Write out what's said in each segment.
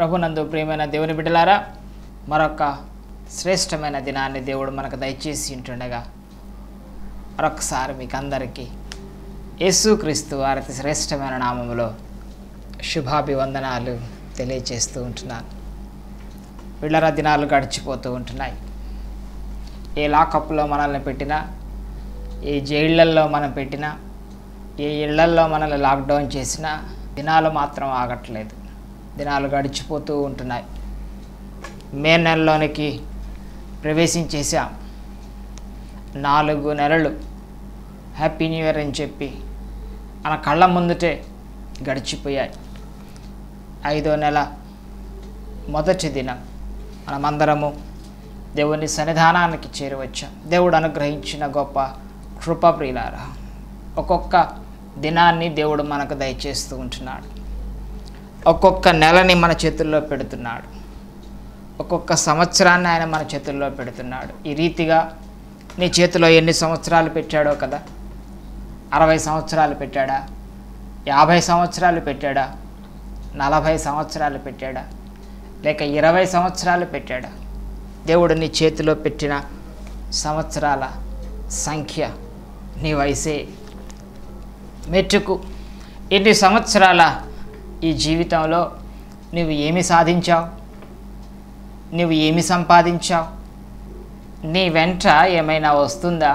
ప్రభునందు ప్రియమైన దేవుని బిడ్డలారా మరొక శ్రేష్టమైన దినాన్ని దేవుడు మనకు దయచేసి ఉంటుండగా మరొకసారి మీకు అందరికీ యేసుక్రీస్తు వారి అతి శ్రేష్టమైన నామములో శుభాభివందనాలు తెలియచేస్తూ ఉంటున్నాను పిల్లల దినాలు గడిచిపోతూ ఉంటున్నాయి ఏ లాకప్లో మనల్ని పెట్టినా ఏ జైళ్ళల్లో మనం పెట్టినా ఏ ఇళ్లల్లో మనల్ని లాక్డౌన్ చేసినా దినాలు మాత్రం ఆగట్లేదు దినాలు గడిచిపోతూ ఉంటున్నాయి మే నెలలోనికి ప్రవేశించేసాం నాలుగు నెలలు హ్యాపీ న్యూ ఇయర్ అని చెప్పి మన కళ్ళ ముందుటే గడిచిపోయాయి ఐదో నెల మొదటి దినం మనమందరము దేవుని సన్నిధానానికి చేరవచ్చాం దేవుడు అనుగ్రహించిన గొప్ప కృపప్రియులారా ఒక్కొక్క దినాన్ని దేవుడు మనకు దయచేస్తూ ఉంటున్నాడు ఒక్కొక్క నెలని మన చేతుల్లో పెడుతున్నాడు ఒక్కొక్క సంవత్సరాన్ని ఆయన మన చేతుల్లో పెడుతున్నాడు ఈ రీతిగా నీ చేతిలో ఎన్ని సంవత్సరాలు పెట్టాడో కదా అరవై సంవత్సరాలు పెట్టాడా యాభై సంవత్సరాలు పెట్టాడా నలభై సంవత్సరాలు పెట్టాడా లేక ఇరవై సంవత్సరాలు పెట్టాడా దేవుడు నీ చేతిలో పెట్టిన సంవత్సరాల సంఖ్య నీ వయసే మెట్టుకు ఎన్ని సంవత్సరాల ఈ జీవితంలో నువ్వు ఏమి సాధించావు నువ్వు ఏమి సంపాదించావు నీ వెంట ఏమైనా వస్తుందా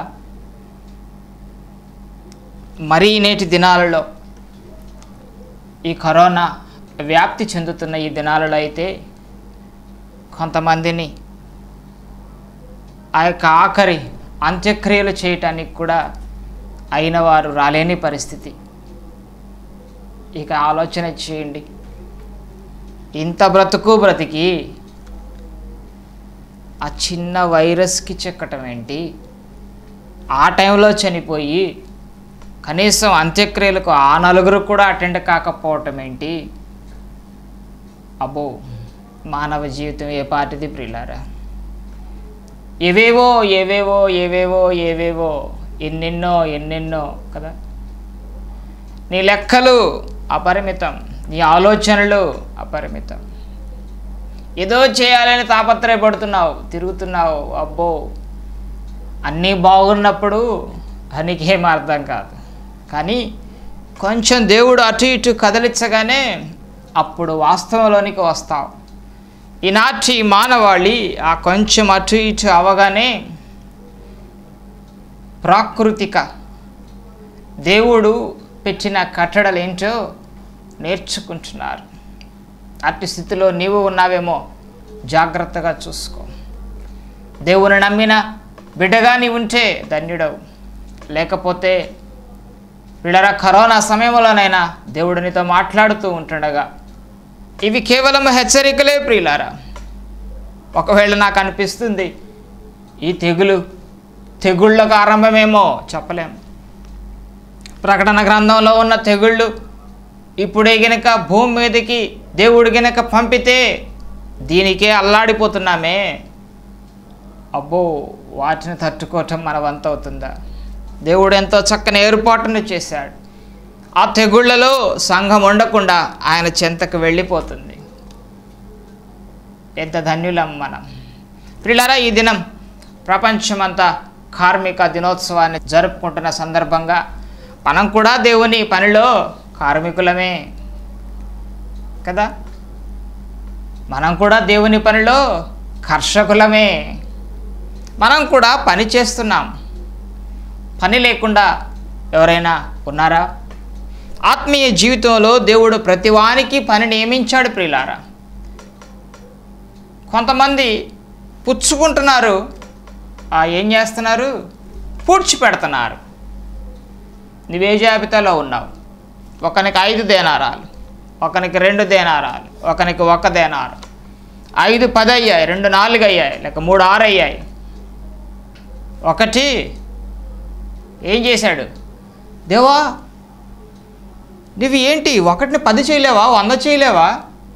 మరీ నేటి దినాలలో ఈ కరోనా వ్యాప్తి చెందుతున్న ఈ దినాలలో అయితే కొంతమందిని ఆ యొక్క ఆఖరి అంత్యక్రియలు చేయటానికి కూడా అయిన వారు రాలేని పరిస్థితి ఇక ఆలోచన చేయండి ఇంత బ్రతుకు బ్రతికి ఆ చిన్న వైరస్కి చెక్కటం ఏంటి ఆ టైంలో చనిపోయి కనీసం అంత్యక్రియలకు ఆ నలుగురు కూడా అటెండ్ కాకపోవటం ఏంటి అబ్బో మానవ జీవితం ఏ పాటిది ప్రియులారా ఏవేవో ఏవేవో ఏవేవో ఏవేవో ఎన్నెన్నో ఎన్నెన్నో కదా నీ లెక్కలు అపరిమితం నీ ఆలోచనలు అపరిమితం ఏదో చేయాలని తాపత్రయపడుతున్నావు తిరుగుతున్నావు అబ్బో అన్నీ బాగున్నప్పుడు నీకేం అర్థం కాదు కానీ కొంచెం దేవుడు అటు ఇటు కదిలించగానే అప్పుడు వాస్తవంలోనికి వస్తావు ఈనాటి మానవాళి ఆ కొంచెం అటు ఇటు అవగానే ప్రాకృతిక దేవుడు పెట్టిన కట్టడలు ఏంటో నేర్చుకుంటున్నారు అట్టి స్థితిలో నీవు ఉన్నావేమో జాగ్రత్తగా చూసుకో దేవుని నమ్మిన బిడ్డగా నీ ఉంటే ధన్యుడవు లేకపోతే పిల్లరా కరోనా సమయంలోనైనా దేవుడు నీతో మాట్లాడుతూ ఉంటుండగా ఇవి కేవలం హెచ్చరికలే ప్రియులారా ఒకవేళ నాకు అనిపిస్తుంది ఈ తెగులు తెగుళ్ళకు ఆరంభమేమో చెప్పలేం ప్రకటన గ్రంథంలో ఉన్న తెగుళ్ళు ఇప్పుడే గనక భూమి మీదకి దేవుడు గనక పంపితే దీనికే అల్లాడిపోతున్నామే అబ్బో వాటిని తట్టుకోవటం మన వంత అవుతుందా దేవుడు ఎంతో చక్కని ఏర్పాటును చేశాడు ఆ తెగుళ్లలో సంఘం ఉండకుండా ఆయన చెంతకు వెళ్ళిపోతుంది ఎంత ధన్యులం మనం పిల్లరా ఈ దినం ప్రపంచమంతా కార్మిక దినోత్సవాన్ని జరుపుకుంటున్న సందర్భంగా మనం కూడా దేవుని పనిలో కార్మికులమే కదా మనం కూడా దేవుని పనిలో కర్షకులమే మనం కూడా పని చేస్తున్నాం పని లేకుండా ఎవరైనా ఉన్నారా ఆత్మీయ జీవితంలో దేవుడు ప్రతివానికి పని నియమించాడు ప్రియులారా కొంతమంది పుచ్చుకుంటున్నారు ఆ ఏం చేస్తున్నారు పూడ్చి పెడుతున్నారు నువ్వే జాబితాలో ఉన్నావు ఒకనికి ఐదు దేనారాలు ఒకనికి రెండు దేనారాలు ఒకనికి ఒక దేనారు ఐదు పది అయ్యాయి రెండు నాలుగు అయ్యాయి లేక మూడు ఆరు అయ్యాయి ఒకటి ఏం చేశాడు దేవా నువ్వు ఏంటి ఒకటిని పది చేయలేవా వంద చేయలేవా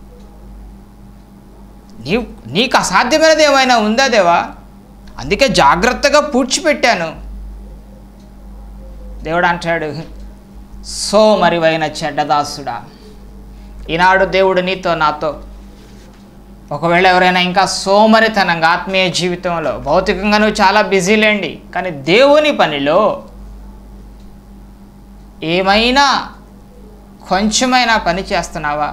నీ నీకు అసాధ్యమైనది ఏమైనా ఉందా దేవా అందుకే జాగ్రత్తగా పూడ్చిపెట్టాను దేవుడు అంటాడు సో మరివైన చెడ్డదాసుడా ఈనాడు దేవుడు నీతో నాతో ఒకవేళ ఎవరైనా ఇంకా సోమరితనంగా ఆత్మీయ జీవితంలో భౌతికంగా నువ్వు చాలా బిజీలేండి కానీ దేవుని పనిలో ఏమైనా కొంచెమైనా పని చేస్తున్నావా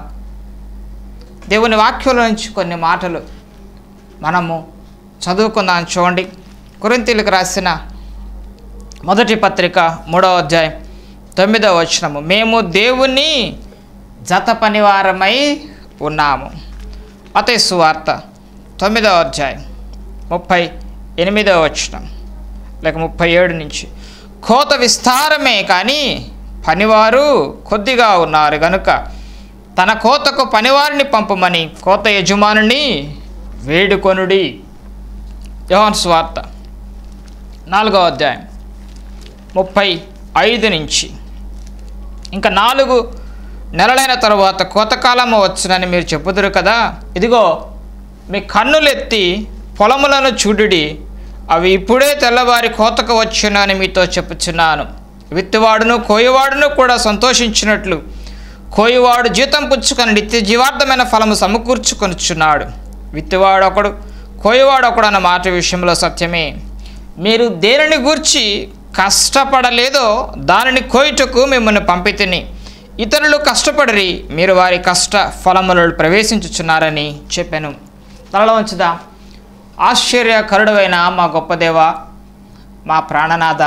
దేవుని వాక్యంలో నుంచి కొన్ని మాటలు మనము చదువుకుందాం చూడండి కురింతీలకు రాసిన మొదటి పత్రిక మూడవ అధ్యాయం తొమ్మిదవ వచనము మేము దేవుని జత పనివారమై ఉన్నాము అతే సువార్త తొమ్మిదవ అధ్యాయం ముప్పై ఎనిమిదవ వచనం లేక ముప్పై ఏడు నుంచి కోత విస్తారమే కానీ పనివారు కొద్దిగా ఉన్నారు గనుక తన కోతకు పనివారిని పంపమని కోత యజమానుని వేడుకొనుడి యోహాన్ స్వార్త నాలుగవ అధ్యాయం ముప్పై ఐదు నుంచి ఇంకా నాలుగు నెలలైన తరువాత కోతకాలము వచ్చునని మీరు చెప్పుదురు కదా ఇదిగో మీ కన్నులెత్తి పొలములను చూడుడి అవి ఇప్పుడే తెల్లవారి కోతకు వచ్చునని మీతో చెప్పుచున్నాను విత్తువాడును కోయివాడును కూడా సంతోషించినట్లు కోయివాడు జీతం పుచ్చుకొని నిత్య జీవార్థమైన ఫలము సమకూర్చుకొనుచున్నాడు విత్తువాడు ఒకడు కోయివాడు ఒకడు అన్న మాట విషయంలో సత్యమే మీరు దేనిని గూర్చి కష్టపడలేదో దానిని కోయుటకు మిమ్మల్ని పంపితిని ఇతరులు కష్టపడరి మీరు వారి కష్ట ఫలములలో ప్రవేశించుచున్నారని చెప్పాను తలలో ఉంచుదా ఆశ్చర్యకరుడమైన మా గొప్ప దేవ మా ప్రాణనాథ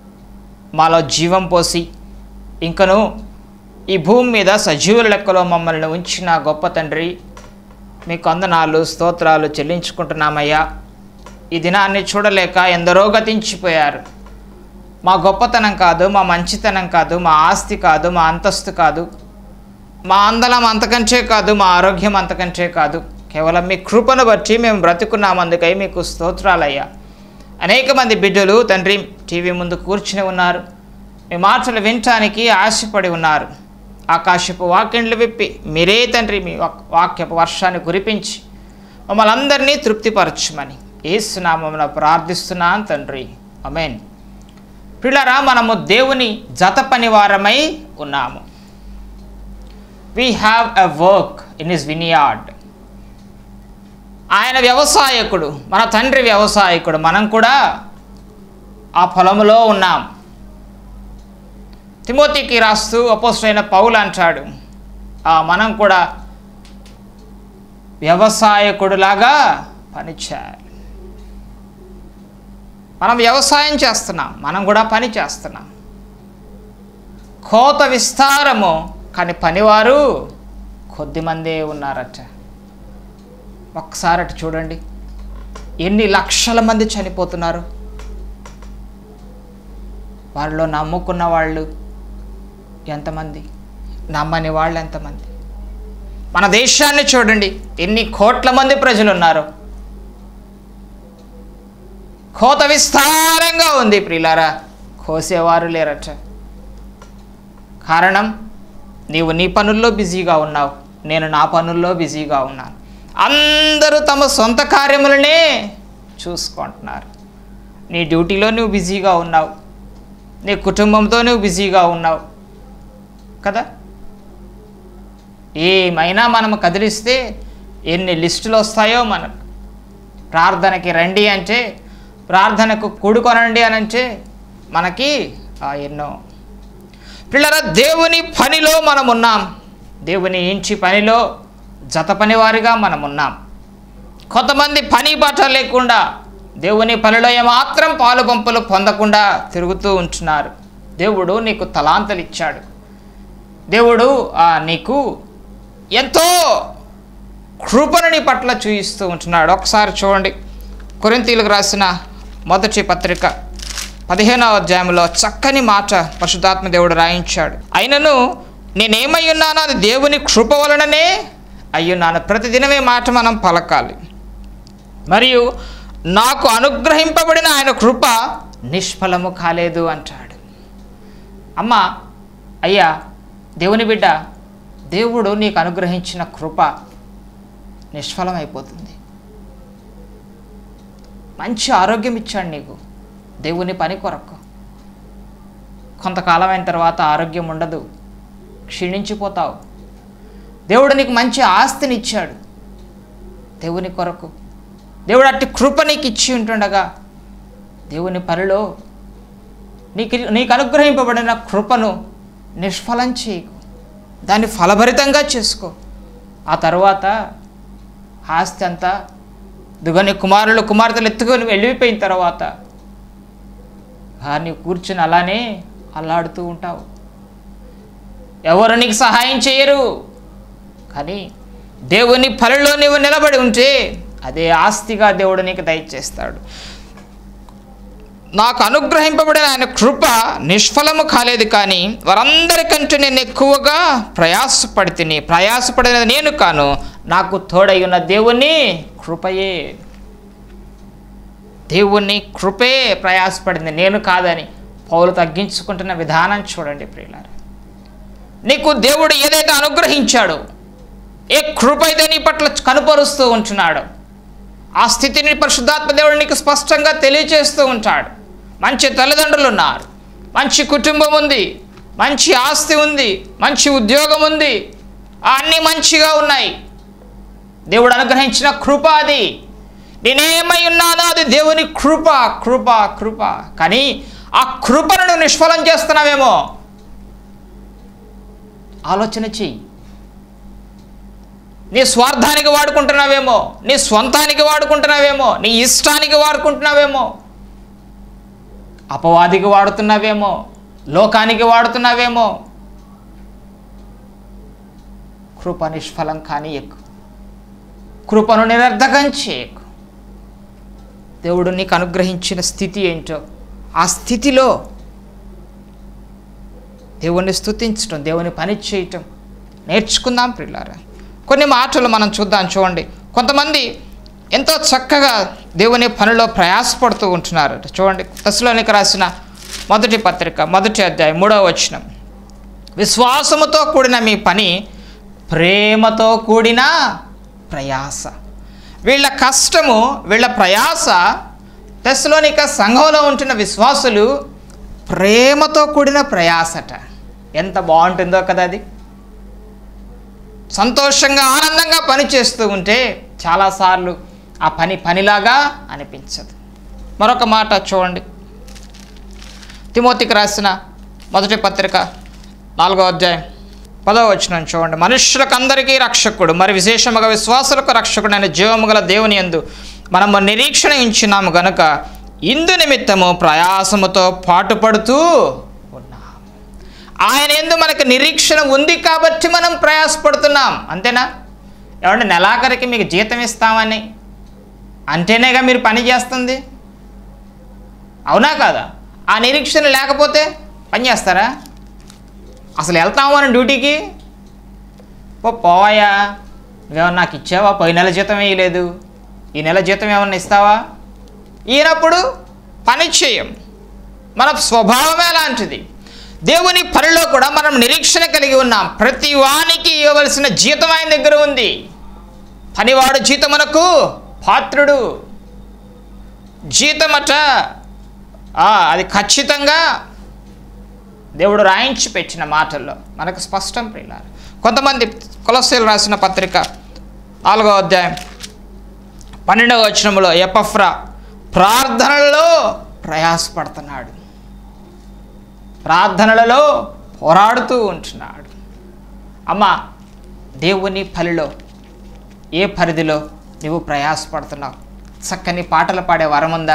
మాలో జీవం పోసి ఇంకను ఈ భూమి మీద సజీవుల లెక్కలో మమ్మల్ని ఉంచిన గొప్ప తండ్రి మీకు వందనాలు స్తోత్రాలు చెల్లించుకుంటున్నామయ్యా ఈ దినాన్ని చూడలేక ఎందరో గతించిపోయారు మా గొప్పతనం కాదు మా మంచితనం కాదు మా ఆస్తి కాదు మా అంతస్తు కాదు మా అందలం అంతకంటే కాదు మా ఆరోగ్యం అంతకంటే కాదు కేవలం మీ కృపను బట్టి మేము బ్రతుకున్నామందుకై మీకు స్తోత్రాలయ్యా అనేక మంది బిడ్డలు తండ్రి టీవీ ముందు కూర్చుని ఉన్నారు మీ మాటలు వినటానికి ఆశపడి ఉన్నారు ఆకాశపు వాక్యండ్లు విప్పి మీరే తండ్రి మీ వాక్- వాక్యపు వర్షాన్ని కురిపించి మమ్మల్ని అందరినీ తృప్తిపరచమని ఏసునామమున ప్రార్థిస్తున్నాను తండ్రి అమేన్ పిల్లరా మనము దేవుని జత పనివారమై ఉన్నాము we have a work in his vineyard ఆయన వ్యవసాయకుడు మన తండ్రి వ్యవసాయకుడు మనం కూడా ఆ పొలములో ఉన్నాం తిమోతికి రాస్తూ అపోస్తులైన పౌలు అంటాడు ఆ మనం కూడా వ్యవసాయకుడులాగా పనిచేయాలి మనం వ్యవసాయం చేస్తున్నాం మనం కూడా పని చేస్తున్నాం కోత విస్తారము కానీ పనివారు కొద్దిమందే ఉన్నారట ఒక్కసారి అటు చూడండి ఎన్ని లక్షల మంది చనిపోతున్నారు వారిలో నమ్ముకున్న వాళ్ళు ఎంతమంది నమ్మని వాళ్ళు ఎంతమంది మన దేశాన్ని చూడండి ఎన్ని కోట్ల మంది ప్రజలు ఉన్నారు కోత విస్తారంగా ఉంది ప్రియులారా కోసేవారు లేరట కారణం నీవు నీ పనుల్లో బిజీగా ఉన్నావు నేను నా పనుల్లో బిజీగా ఉన్నాను అందరూ తమ సొంత కార్యములనే చూసుకుంటున్నారు నీ డ్యూటీలో నువ్వు బిజీగా ఉన్నావు నీ కుటుంబంతో నువ్వు బిజీగా ఉన్నావు కదా ఏమైనా మనం కదిలిస్తే ఎన్ని లిస్టులు వస్తాయో మనకు ప్రార్థనకి రండి అంటే ప్రార్థనకు కూడుకొనండి అని అంటే మనకి ఆ ఎన్నో పిల్లల దేవుని పనిలో మనం ఉన్నాం దేవుని ఇంచి పనిలో జత పనివారిగా మనం ఉన్నాం కొంతమంది పని బాట లేకుండా దేవుని పనిలో ఏమాత్రం పాలు పంపులు పొందకుండా తిరుగుతూ ఉంటున్నారు దేవుడు నీకు తలాంతలు ఇచ్చాడు దేవుడు ఆ, నీకు ఎంతో కృపను నీ పట్ల చూయిస్తూ ఉంటున్నాడు ఒకసారి చూడండి కొరింతీలకు రాసిన మొదటి పత్రిక పదిహేనవ అధ్యాయంలో చక్కని మాట పరిశుద్ధాత్మ దేవుడు రాయించాడు అయినను నేనేమై ఉన్నానో అది దేవుని కృప వలననే అయ్యున్నాను ప్రతిదినమే మాట మనం పలకాలి మరియు నాకు అనుగ్రహింపబడిన ఆయన కృప నిష్ఫలము కాలేదు అంటాడు అమ్మ అయ్యా దేవుని బిడ్డ దేవుడు నీకు అనుగ్రహించిన కృప నిష్ఫలమైపోతుంది మంచి ఆరోగ్యం ఇచ్చాడు నీకు దేవుని పని కొరకు కొంతకాలం అయిన తర్వాత ఆరోగ్యం ఉండదు క్షీణించిపోతావు దేవుడు నీకు మంచి ఆస్తిని ఇచ్చాడు దేవుని కొరకు దేవుడు అట్టి కృప నీకు ఇచ్చి ఉంటుండగా దేవుని పనిలో నీకు నీకు అనుగ్రహింపబడిన కృపను నిష్ఫలం చేయకు దాన్ని ఫలభరితంగా చేసుకో ఆ తర్వాత ఆస్తి అంతా దుగని కుమారులు కుమార్తెలు ఎత్తుకొని వెళ్ళిపోయిన తర్వాత ఆ నీవు కూర్చుని అలానే అల్లాడుతూ ఉంటావు ఎవరు నీకు సహాయం చేయరు కానీ దేవుని పనిలో నీవు నిలబడి ఉంటే అదే ఆస్తిగా దేవుడు నీకు దయచేస్తాడు నాకు అనుగ్రహింపబడిన ఆయన కృప నిష్ఫలము కాలేదు కానీ వారందరికంటే నేను ఎక్కువగా ప్రయాసపడి తిని ప్రయాసపడినది నేను కాను నాకు తోడై ఉన్న దేవుని కృపయే దేవుని కృపే ప్రయాసపడింది నేను కాదని పౌలు తగ్గించుకుంటున్న విధానం చూడండి ప్రియులారా నీకు దేవుడు ఏదైతే అనుగ్రహించాడో ఏ కృప అయితే నీ పట్ల కనుపరుస్తూ ఉంటున్నాడో ఆ స్థితిని పరిశుద్ధాత్మ దేవుడు నీకు స్పష్టంగా తెలియజేస్తూ ఉంటాడు మంచి తల్లిదండ్రులు ఉన్నారు మంచి కుటుంబం ఉంది మంచి ఆస్తి ఉంది మంచి ఉద్యోగం ఉంది అన్నీ మంచిగా ఉన్నాయి దేవుడు అనుగ్రహించిన కృప అది నేనేమై ఉన్నానో అది దేవుని కృప కృప కృప కానీ ఆ కృపను నువ్వు నిష్ఫలం చేస్తున్నావేమో ఆలోచన చెయ్యి నీ స్వార్థానికి వాడుకుంటున్నావేమో నీ స్వంతానికి వాడుకుంటున్నావేమో నీ ఇష్టానికి వాడుకుంటున్నావేమో అపవాదికి వాడుతున్నావేమో లోకానికి వాడుతున్నావేమో కృప నిష్ఫలం కానీ ఎక్కువ కృపను నిరర్ధకం చేయకు దేవుడు నీకు అనుగ్రహించిన స్థితి ఏంటో ఆ స్థితిలో దేవుణ్ణి స్తుతించటం దేవుని పని చేయటం నేర్చుకుందాం ప్రిల్లారా కొన్ని మాటలు మనం చూద్దాం చూడండి కొంతమంది ఎంతో చక్కగా దేవుని పనిలో ప్రయాసపడుతూ ఉంటున్నారు చూడండి దశలోనికి రాసిన మొదటి పత్రిక మొదటి అధ్యాయం మూడవ వచనం విశ్వాసముతో కూడిన మీ పని ప్రేమతో కూడిన ప్రయాస వీళ్ళ కష్టము వీళ్ళ ప్రయాస తెస్లోనిక సంఘంలో ఉంటున్న విశ్వాసులు ప్రేమతో కూడిన ప్రయాసట ఎంత బాగుంటుందో కదా అది సంతోషంగా ఆనందంగా పని చేస్తూ ఉంటే చాలాసార్లు ఆ పని పనిలాగా అనిపించదు మరొక మాట చూడండి తిమోతికి రాసిన మొదటి పత్రిక నాలుగో అధ్యాయం పదవ వచనం చూడండి మనుష్యులకు అందరికీ రక్షకుడు మరి విశేషముగా విశ్వాసులకు రక్షకుడు అనే జీవము గల దేవుని యందు మనము నిరీక్షణ ఇచ్చినాము గనుక ఇందు నిమిత్తము ప్రయాసముతో పాటుపడుతూ ఉన్నాం ఆయన ఎందు మనకు నిరీక్షణ ఉంది కాబట్టి మనం ప్రయాసపడుతున్నాం అంతేనా ఏమంటే నెలాఖరికి మీకు జీతం ఇస్తామని అంటేనేగా మీరు పని చేస్తుంది అవునా కాదా ఆ నిరీక్షణ లేకపోతే పని చేస్తారా అసలు వెళ్తాము మనం డ్యూటీకి ఓ పోవాయా నువ్వేమన్నా నాకు ఇచ్చావా పోయిన నెల జీతం వేయలేదు ఈ నెల జీతం ఏమన్నా ఇస్తావా ఈయనప్పుడు పని చేయం మన స్వభావమే అలాంటిది దేవుని పనిలో కూడా మనం నిరీక్షణ కలిగి ఉన్నాం ప్రతి వానికి ఇవ్వవలసిన జీతం ఆయన దగ్గర ఉంది పనివాడు జీతమునకు పాత్రుడు జీతమట ఆ, అది ఖచ్చితంగా దేవుడు రాయించి పెట్టిన మాటల్లో మనకు స్పష్టం ప్రియులారు కొంతమంది కొలసీలు రాసిన పత్రిక నాలుగో అధ్యాయం పన్నెండవ వచనంలో ఎపఫ్రా ప్రార్థనలలో ప్రయాసపడుతున్నాడు ప్రార్థనలలో పోరాడుతూ ఉంటున్నాడు అమ్మ దేవుని పనిలో ఏ పరిధిలో నువ్వు ప్రయాసపడుతున్నావు చక్కని పాటలు పాడే వరం ఉందా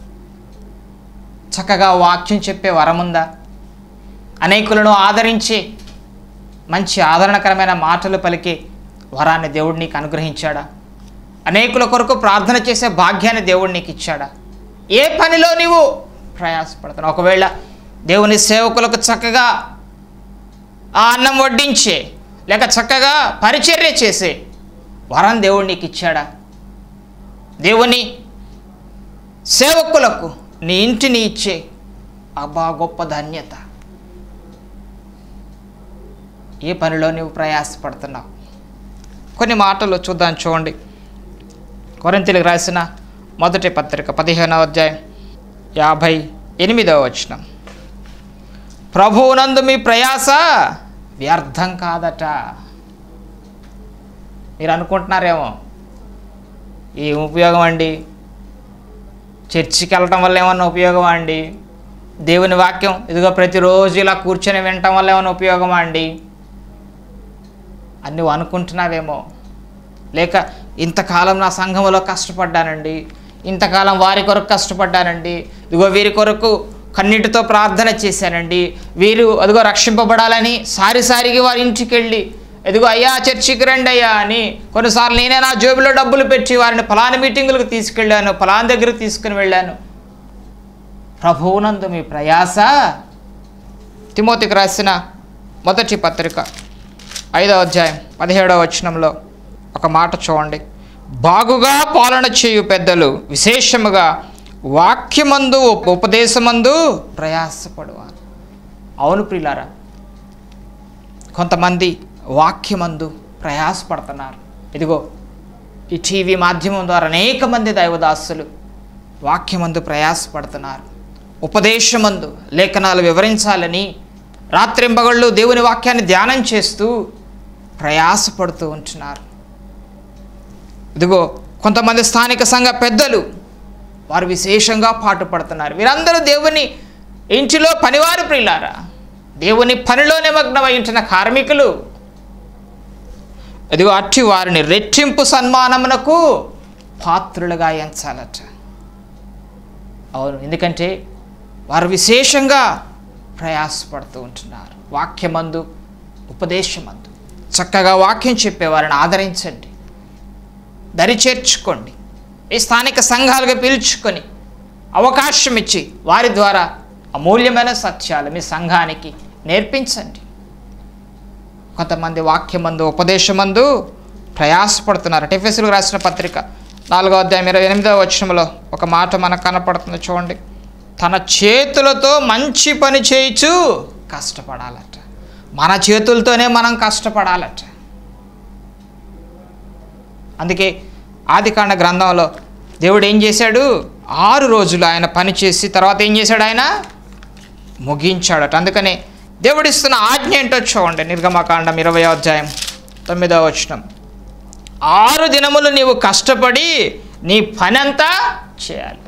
చక్కగా వాక్యం చెప్పే వరం ఉందా అనేకులను ఆదరించి మంచి ఆదరణకరమైన మాటలు పలికి వరాన్ని దేవుడు నీకు అనుగ్రహించాడా అనేకుల కొరకు ప్రార్థన చేసే భాగ్యాన్ని దేవుడు నీకు ఇచ్చాడా ఏ పనిలో నీవు ప్రయాసపడుతున్నావు ఒకవేళ దేవుని సేవకులకు చక్కగా ఆ అన్నం వడ్డించే లేక చక్కగా పరిచర్య చేసే వరం దేవుడు నీకు ఇచ్చాడా దేవుని సేవకులకు నీ ఇంటిని ఇచ్చే అబ్బా గొప్ప ధన్యత ఏ పనిలో నువ్వు ప్రయాసపడుతున్నావు కొన్ని మాటలు చూద్దాం చూడండి కొరింతలకు రాసిన మొదటి పత్రిక పదిహేనవ అధ్యాయం యాభై ఎనిమిదవ వచనం ప్రభువునందు మీ ప్రయాస వ్యర్థం కాదట మీరు అనుకుంటున్నారేమో ఏం ఉపయోగం అండి చర్చికి వెళ్ళటం వల్ల ఏమన్నా ఉపయోగమా అండి దేవుని వాక్యం ఇదిగో ప్రతిరోజు ఇలా కూర్చొని వినటం వల్ల ఏమైనా ఉపయోగమా అండి అని నువ్వు అనుకుంటున్నావేమో లేక ఇంతకాలం నా సంఘంలో కష్టపడ్డానండి ఇంతకాలం వారి కొరకు కష్టపడ్డానండి ఇదిగో వీరి కొరకు కన్నీటితో ప్రార్థన చేశానండి వీరు అదిగో రక్షింపబడాలని సారి సారికి వారి ఇంటికి వెళ్ళి ఇదిగో అయ్యా చర్చికి రండి అయ్యా అని కొన్నిసార్లు నేనే నా జేబులో డబ్బులు పెట్టి వారిని ఫలాని మీటింగులకు తీసుకెళ్ళాను ఫలాని దగ్గరికి తీసుకుని వెళ్ళాను ప్రభువునందు మీ ప్రయాస తిమోతికి రాసిన మొదటి పత్రిక ఐదవ అధ్యాయం పదిహేడవ వచనంలో ఒక మాట చూడండి బాగుగా పాలన చేయు పెద్దలు విశేషముగా వాక్యమందు ఉప- ఉపదేశమందు ప్రయాసపడువారు అవును ప్రియులారా కొంతమంది వాక్యమందు ప్రయాసపడుతున్నారు ఇదిగో ఈ టీవీ మాధ్యమం ద్వారా అనేక మంది దైవదాసులు వాక్యమందు ప్రయాసపడుతున్నారు ఉపదేశమందు లేఖనాలు వివరించాలని రాత్రింబగళ్ళు దేవుని వాక్యాన్ని ధ్యానం చేస్తూ ప్రయాసపడుతూ ఉంటున్నారు ఇదిగో కొంతమంది స్థానిక సంఘ పెద్దలు వారు విశేషంగా పాటుపడుతున్నారు వీరందరూ దేవుని ఇంటిలో పనివారు ప్రియులారా దేవుని పనిలో నిమగ్నమై ఉంటున్న కార్మికులు ఇదిగో అట్టి వారిని రెట్టింపు సన్మానమునకు పాత్రులుగా ఎంచాలట అవును ఎందుకంటే వారు విశేషంగా ప్రయాసపడుతూ ఉంటున్నారు వాక్యమందు ఉపదేశమందు చక్కగా వాక్యం చెప్పేవారిని ఆదరించండి దరి చేర్చుకోండి ఈ స్థానిక సంఘాలుగా పిలుచుకొని అవకాశం ఇచ్చి వారి ద్వారా అమూల్యమైన సత్యాలు మీ సంఘానికి నేర్పించండి కొంతమంది వాక్యమందు ఉపదేశమందు ప్రయాసపడుతున్నారు టిఫెస్లకు రాసిన పత్రిక నాలుగో అధ్యాయం ఇరవై ఎనిమిదవ వచనంలో ఒక మాట మనకు కనపడుతుంది చూడండి తన చేతులతో మంచి పని చేయించు కష్టపడాలట మన చేతులతోనే మనం కష్టపడాలట అందుకే ఆదికాండ గ్రంథంలో దేవుడు ఏం చేశాడు ఆరు రోజులు ఆయన పని చేసి తర్వాత ఏం చేశాడు ఆయన ముగించాడట అందుకని దేవుడిస్తున్న ఆజ్ఞ ఏంటో చూడండి నిర్గమకాండం ఇరవై అధ్యాయం తొమ్మిదవ వచనం ఆరు దినములు నీవు కష్టపడి నీ పని అంతా చేయాలి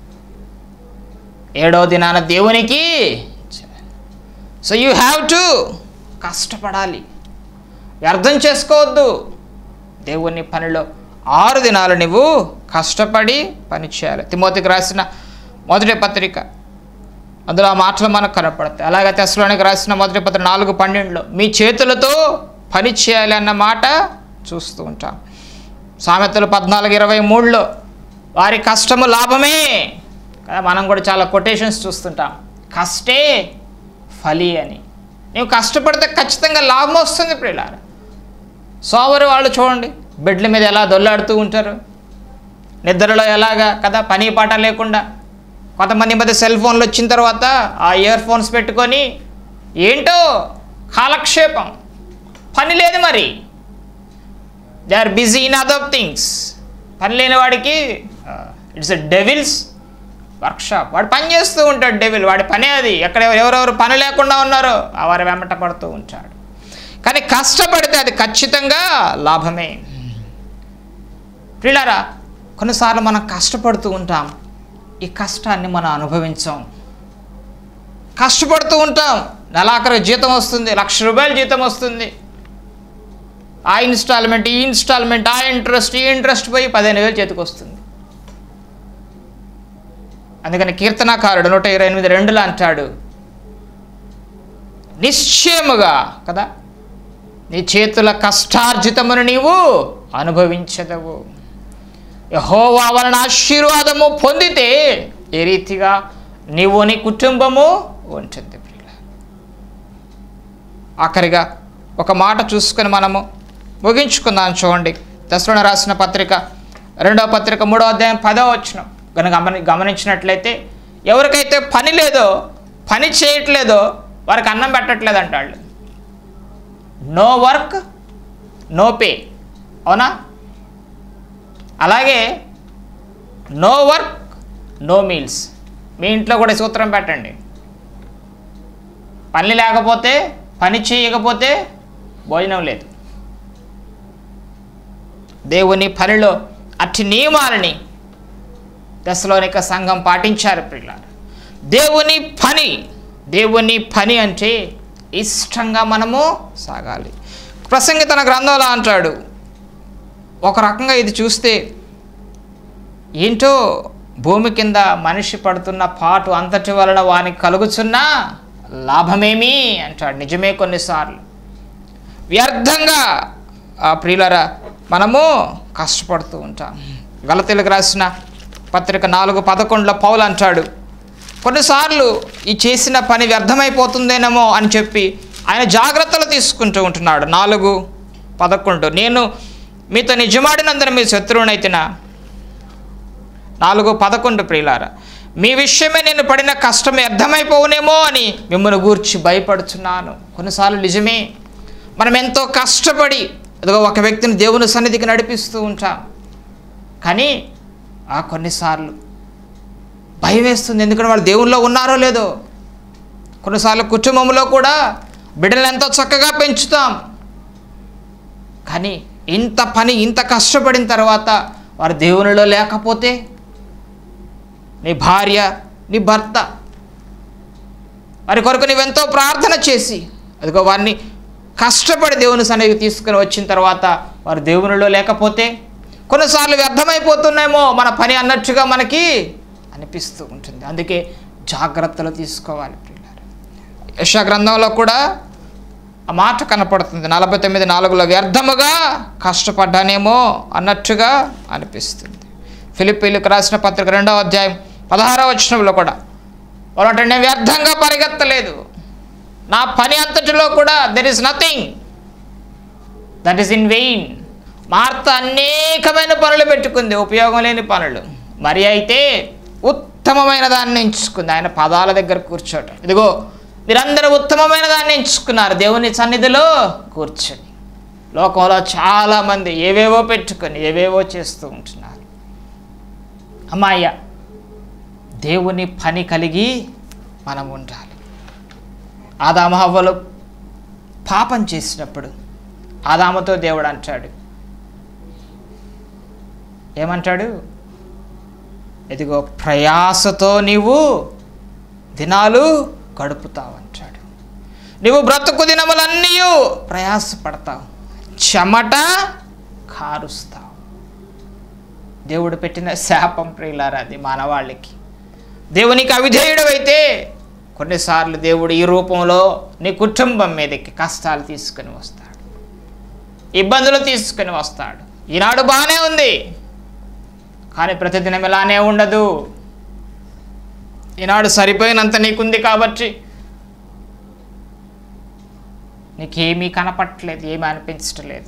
ఏడో దినాన దేవునికి చేయాలి సో యూ హ్యావ్ టు కష్టపడాలి వ్యర్థం చేసుకోవద్దు దేవుని పనిలో ఆరు దినాలు నువ్వు కష్టపడి పని చేయాలి తిమోతికి రాసిన మొదటి పత్రిక అందులో ఆ మాటలు మనకు కనపడతాయి అలాగే తెసలోనికి రాసిన మొదటి పత్రిక నాలుగు పన్నెండులో మీ చేతులతో పని చేయాలి అన్న మాట చూస్తూ ఉంటాం సామెతలు పద్నాలుగు ఇరవై మూడులో వారి కష్టము లాభమే కదా మనం కూడా చాలా కొటేషన్స్ చూస్తుంటాం కష్టే ఫలి అని నువ్వు కష్టపడితే ఖచ్చితంగా లాభం వస్తుంది ప్రియులారా సోమరి వాళ్ళు చూడండి బెడ్ల మీద ఎలా దొల్లాడుతూ ఉంటారు నిద్రలో ఎలాగా కదా పని పాట లేకుండా కొంతమంది ఈ మధ్య సెల్ ఫోన్లు వచ్చిన తర్వాత ఆ ఇయర్ ఫోన్స్ పెట్టుకొని ఏంటో కాలక్షేపం పని లేదు మరి they are busy in other things పని లేని వాడికి ఇట్స్ ఎ డెవిల్స్ వర్క్షాప్ వాడు పని చేస్తూ ఉంటాడు డెవిల్ వాడి పనే అది ఎక్కడ ఎవరెవరు పని లేకుండా ఉన్నారో ఆ వారి వెంబట పడుతూ ఉంటాడు కానీ కష్టపడితే అది ఖచ్చితంగా లాభమే ప్రియులారా కొన్నిసార్లు మనం కష్టపడుతూ ఉంటాం ఈ కష్టాన్ని మనం అనుభవించాం కష్టపడుతూ ఉంటాం నెలాఖరు జీతం వస్తుంది లక్ష రూపాయల జీతం వస్తుంది ఆ ఇన్స్టాల్మెంట్ ఈ ఇన్స్టాల్మెంట్ ఆ ఇంట్రెస్ట్ ఈ ఇంట్రెస్ట్ పోయి పదిహేను వేలు చేతికి వస్తుంది అందుకని కీర్తనాకారుడు నూట ఇరవై ఎనిమిది రెండులో అంటాడు నిశ్చయముగా కదా నీ చేతుల కష్టార్జితమును నీవు అనుభవించదవు యహోవా వలన ఆశీర్వాదము పొందితే ఏ రీతిగా నీవు నీ కుటుంబము ఉంటుంది ప్రియుల ఆఖరిగా ఒక మాట చూసుకొని మనము ముగించుకుందాం చూడండి దసరణ రాసిన పత్రిక రెండవ పత్రిక మూడవ అధ్యాయం పదవ వచ్చిన కనుక గమని గమనించినట్లయితే ఎవరికైతే పని లేదో పని చేయట్లేదో వారికి అన్నం పెట్టట్లేదు అంటాళ్ళు నో వర్క్ నో పే అవునా అలాగే నో వర్క్ నో మీల్స్ మీ ఇంట్లో కూడా ఈ సూత్రం పెట్టండి పని లేకపోతే పని చేయకపోతే భోజనం లేదు దేవుని పనిలో అట్టి నియమాలని దశలోనిక సంఘం పాటించారు పిల్లలు దేవుని పని దేవుని పని అంటే ఇష్టంగా మనము సాగాలి ప్రసంగి తన గ్రంథంలో అంటాడు ఒక రకంగా ఇది చూస్తే ఏంటో భూమి కింద మనిషి పడుతున్న పాటు అంతటి వలన వానికి కలుగుచున్న లాభమేమి అంటాడు నిజమే కొన్నిసార్లు వ్యర్థంగా ఆ ప్రియులరా మనము కష్టపడుతూ ఉంటాం గలతీలకు రాసిన పత్రిక నాలుగు పదకొండులో పౌలు అంటాడు కొన్నిసార్లు ఈ చేసిన పని వ్యర్థమైపోతుందేనేమో అని చెప్పి ఆయన జాగ్రత్తలు తీసుకుంటూ ఉంటున్నాడు నాలుగు పదకొండు నేను మీతో నిజమాడినందున మీ శత్రువునైతేనా నాలుగు పదకొండు ప్రియులార మీ విషయమే నేను పడిన కష్టం వ్యర్థమైపోవునేమో అని మిమ్మల్ని గూర్చి భయపడుచున్నాను కొన్నిసార్లు నిజమే మనం ఎంతో కష్టపడి అదిగో ఒక వ్యక్తిని దేవుని సన్నిధికి నడిపిస్తూ ఉంటాం కానీ ఆ కొన్నిసార్లు భయం వేస్తుంది ఎందుకంటే వాళ్ళు దేవుల్లో ఉన్నారో లేదో కొన్నిసార్లు కుటుంబంలో కూడా బిడ్డలను ఎంతో చక్కగా పెంచుతాం కానీ ఇంత పని ఇంత కష్టపడిన తర్వాత వారు దేవునిలో లేకపోతే నీ భార్య నీ భర్త వారి కొరకు నువ్వెంతో ప్రార్థన చేసి అదిగో వారిని కష్టపడి దేవుని సన్నిధికి తీసుకుని వచ్చిన తర్వాత వారు దేవునిలో లేకపోతే కొన్నిసార్లు వ్యర్థమైపోతున్నాయేమో మన పని అన్నట్టుగా మనకి అనిపిస్తూ ఉంటుంది అందుకే జాగ్రత్తలు తీసుకోవాలి పిల్లలు యశా గ్రంథంలో కూడా ఆ మాట కనపడుతుంది నలభై తొమ్మిది నాలుగులో వ్యర్థముగా కష్టపడ్డానేమో అన్నట్టుగా అనిపిస్తుంది ఫిలిప్పీలకు రాసిన పత్రిక రెండవ అధ్యాయం పదహారవ వచనంలో కూడా వాళ్ళంటే నేను వ్యర్థంగా పరిగెత్తలేదు నా పని అంతటిలో కూడా there is nothing that is in vain Martha అనేకమైన పనులు పెట్టుకుంది ఉపయోగం లేని పనులు మరి అయితే ఉత్తమమైన దాన్ని ఎంచుకుంది ఆయన పదాల దగ్గర కూర్చోటం ఇదిగో మీరందరూ ఉత్తమమైన దాన్ని ఎంచుకున్నారు దేవుని సన్నిధిలో కూర్చొని లోకంలో చాలామంది ఏవేవో పెట్టుకొని ఏవేవో చేస్తూ ఉంటున్నారు అమ్మాయ్య దేవుని పని కలిగి మనం ఉండాలి ఆదామహవ్వలు పాపం చేసినప్పుడు ఆదామతో దేవుడు అంటాడు ఏమంటాడు ఇదిగో ప్రయాసతో నీవు దినాలు గడుపుతావు అంటాడు నీవు బ్రతుకు దినములన్నీ ప్రయాసపడతావు చెమట కారుస్తావు దేవుడు పెట్టిన శాపం ప్రియులారా అది మానవాళికి దేవునికి అవిధేయుడు అయితే కొన్నిసార్లు దేవుడు ఈ రూపంలో నీ కుటుంబం మీదకి కష్టాలు తీసుకుని వస్తాడు ఇబ్బందులు తీసుకుని వస్తాడు ఈనాడు బాగానే ఉంది కానీ ప్రతిదినం ఇలానే ఉండదు ఈనాడు సరిపోయినంత నీకుంది కాబట్టి నీకేమీ కనపట్టలేదు ఏమీ అనిపించట్లేదు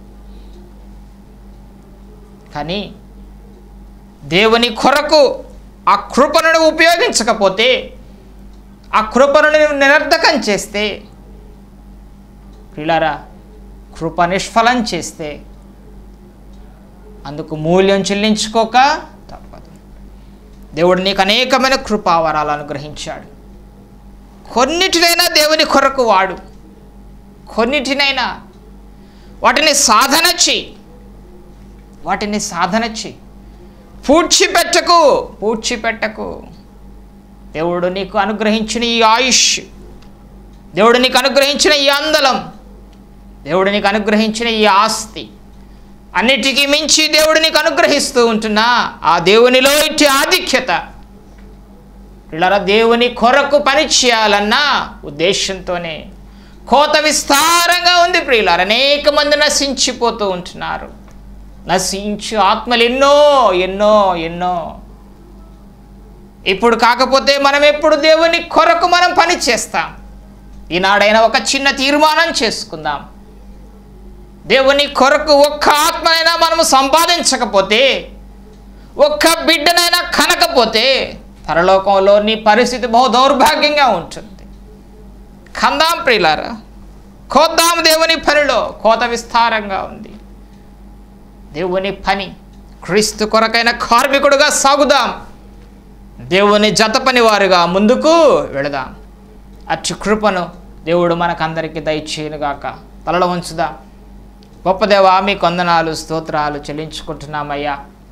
కానీ దేవుని కొరకు ఆ కృపను నువ్వు ఉపయోగించకపోతే ఆ కృపను నువ్వు నిరర్ధకం చేస్తే పిల్లరా కృప నిష్ఫలం చేస్తే అందుకు మూల్యం చెల్లించుకోక తప్పదు దేవుడు నీకు అనేకమైన కృపావరాలు అనుగ్రహించాడు కొన్నిటినైనా దేవుని కొరకు వాడు కొన్నిటినైనా వాటిని సాధన చెయ్యి వాటిని సాధన చెయ్యి పూడ్చిపెట్టకు పూడ్చిపెట్టకు దేవుడు నీకు అనుగ్రహించిన ఈ ఆయుష్ దేవుడు నీకు అనుగ్రహించిన ఈ అందలం దేవుడు నీకు అనుగ్రహించిన ఈ ఆస్తి అన్నిటికీ మించి దేవుడు నీకు అనుగ్రహిస్తూ ఉంటున్నా ఆ దేవునిలో ఇట్టి ఆధిక్యత పిల్లల దేవుని కొరకు పని చేయాలన్న ఉద్దేశంతోనే కోత విస్తారంగా ఉంది ప్రియులారు అనేక మంది నశించిపోతూ ఉంటున్నారు నశించు ఆత్మలు ఎన్నో ఎన్నో ఎన్నో ఇప్పుడు కాకపోతే మనం ఎప్పుడు దేవుని కొరకు మనం పని చేస్తాం ఈనాడైనా ఒక చిన్న తీర్మానం చేసుకుందాం దేవుని కొరకు ఒక్క ఆత్మనైనా మనము సంపాదించకపోతే ఒక్క బిడ్డనైనా కనకపోతే పరలోకంలో నీ పరిస్థితి బహు దౌర్భాగ్యంగా ఉంటుంది కందాం ప్రియులారా కోద్దాం దేవుని పనిలో కోత విస్తారంగా ఉంది దేవుని పని క్రీస్తు కొరకైన కార్మికుడుగా సాగుదాం దేవుని జత పని వారుగా ముందుకు వెళదాం అచ్చు కృపను దేవుడు మనకందరికీ దయచేయనుగాక తలలో ఉంచుదాం గొప్ప దేవా మీ కొందనాలు స్తోత్రాలు చెల్లించుకుంటున్నామయ్యా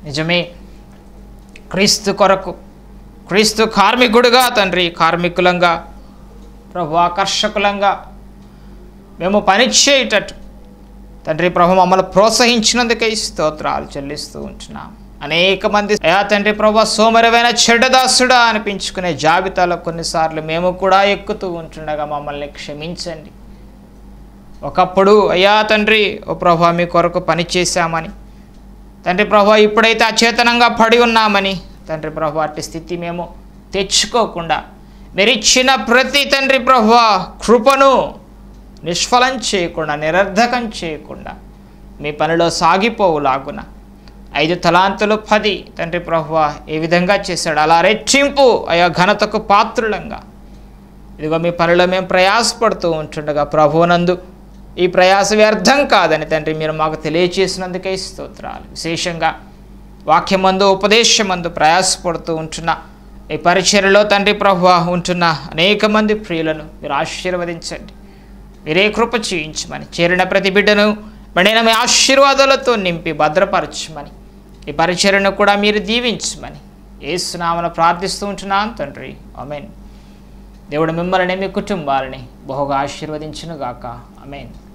నిజమే క్రీస్తు కొరకు క్రీస్తు కార్మికుడుగా తండ్రి కార్మికులంగా ప్రభు ఆకర్షకులంగా మేము పని చేయటట్టు తండ్రి ప్రభు మమ్మల్ని ప్రోత్సహించినందుకే ఈ స్తోత్రాలు చెల్లిస్తూ ఉంటున్నాం అనేక మంది అయా తండ్రి ప్రభు సోమరమైన చెడ్డదాసుడా అనిపించుకునే జాబితాలో కొన్నిసార్లు మేము కూడా ఎక్కుతూ ఉంటుండగా మమ్మల్ని క్షమించండి ఒకప్పుడు అయ్యా తండ్రి ఓ ప్రభా మీ కొరకు పని చేశామని తండ్రి ప్రభా ఇప్పుడైతే అచేతనంగా పడి ఉన్నామని తండ్రి ప్రభు అట్టి స్థితి మేము తెచ్చుకోకుండా మీరిచ్చిన ప్రతి తండ్రి ప్రభు కృపను నిష్ఫలం చేయకుండా నిరర్ధకం చేయకుండా మీ పనిలో సాగిపోవులాగున ఐదు తలాంతులు పది తండ్రి ప్రభు ఏ విధంగా చేశాడు అలా రెట్టింపు అయా ఘనతకు పాత్రులంగా ఇదిగో మీ పనిలో మేము ప్రయాసపడుతూ ఉంటుండగా ప్రభువునందు ఈ ప్రయాస వ్యర్థం కాదని తండ్రి మీరు మాకు తెలియచేసినందుకే స్తోత్రాలు విశేషంగా వాక్యమందు ఉపదేశమందు ప్రయాసపడుతూ ఉంటున్న ఈ పరిచర్యలో తండ్రి ప్రభు ఉంటున్న అనేక మంది ప్రియులను మీరు ఆశీర్వదించండి మీరే కృప చేయించమని చేరిన ప్రతి బిడ్డను బండిన మీ ఆశీర్వాదాలతో నింపి భద్రపరచమని ఈ పరిచర్యను కూడా మీరు దీవించమని ఏసునామను ప్రార్థిస్తూ ఉంటున్నాను తండ్రి అమెన్ దేవుడు మిమ్మల్ని మీ కుటుంబాలని బహుగా ఆశీర్వదించునుగాక అమెన్